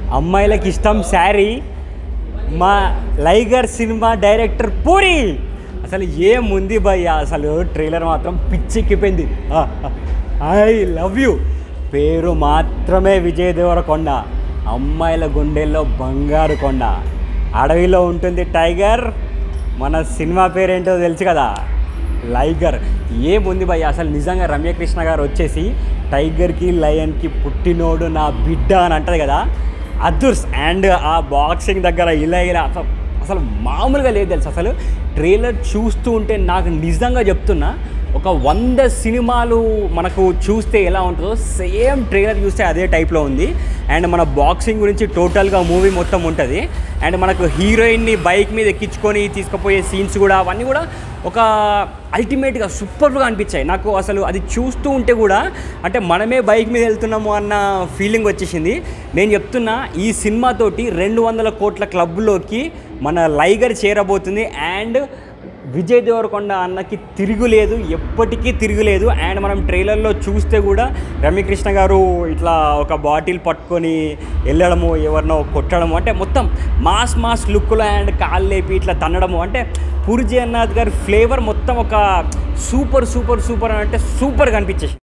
అమ్మాయిలకు ఇష్టం శారీ మా లైగర్ సినిమా డైరెక్టర్ పూరి అసలు ఏముంది భయ్య అసలు ట్రైలర్ మాత్రం పిచ్చెక్కిపోయింది ఐ లవ్ యూ పేరు మాత్రమే విజయ్ దేవరకొండ అమ్మాయిల గుండెల్లో బంగారు కొండ అడవిలో ఉంటుంది టైగర్ మన సినిమా పేరేంటో తెలుసు కదా లైగర్ ఏముంది భయ్య అసలు నిజంగా రమ్యకృష్ణ గారు వచ్చేసి టైగర్కి లయన్కి పుట్టినోడు నా బిడ్డ అని అంటది కదా అదుర్స్ అండ్ ఆ బాక్సింగ్ దగ్గర ఇలా ఇలా అసలు అసలు మామూలుగా లేదు తెలుసు అసలు ట్రైలర్ చూస్తూ ఉంటే నాకు నిజంగా చెప్తున్నా ఒక వంద సినిమాలు మనకు చూస్తే ఎలా ఉంటుందో సేమ్ ట్రైలర్ చూస్తే అదే టైప్లో ఉంది అండ్ మన బాక్సింగ్ గురించి టోటల్గా మూవీ మొత్తం ఉంటుంది అండ్ మనకు హీరోయిన్ని బైక్ మీద ఎక్కించుకొని తీసుకుపోయే సీన్స్ కూడా అవన్నీ కూడా ఒక అల్టిమేట్గా సూపర్గా అనిపించాయి నాకు అసలు అది చూస్తూ ఉంటే కూడా అంటే మనమే బైక్ మీద వెళ్తున్నాము అన్న ఫీలింగ్ వచ్చేసింది నేను చెప్తున్నా ఈ సినిమాతోటి రెండు వందల కోట్ల క్లబ్లోకి మన లైగర్ చేరబోతుంది అండ్ విజయ్ దేవరకొండ అన్నకి తిరుగులేదు ఎప్పటికీ తిరుగులేదు అండ్ మనం ట్రైలర్లో చూస్తే కూడా రమ్యకృష్ణ గారు ఇట్లా ఒక బాటిల్ పట్టుకొని వెళ్ళడము ఎవరినో కొట్టడము అంటే మొత్తం మాస్ మాస్ లుక్లో అండ్ కాళ్ళు లేపి ఇట్లా తన్నడము అంటే పూరి జగన్నాథ్ గారి ఫ్లేవర్ మొత్తం ఒక సూపర్ సూపర్ సూపర్ అని అంటే సూపర్గా అనిపించేసి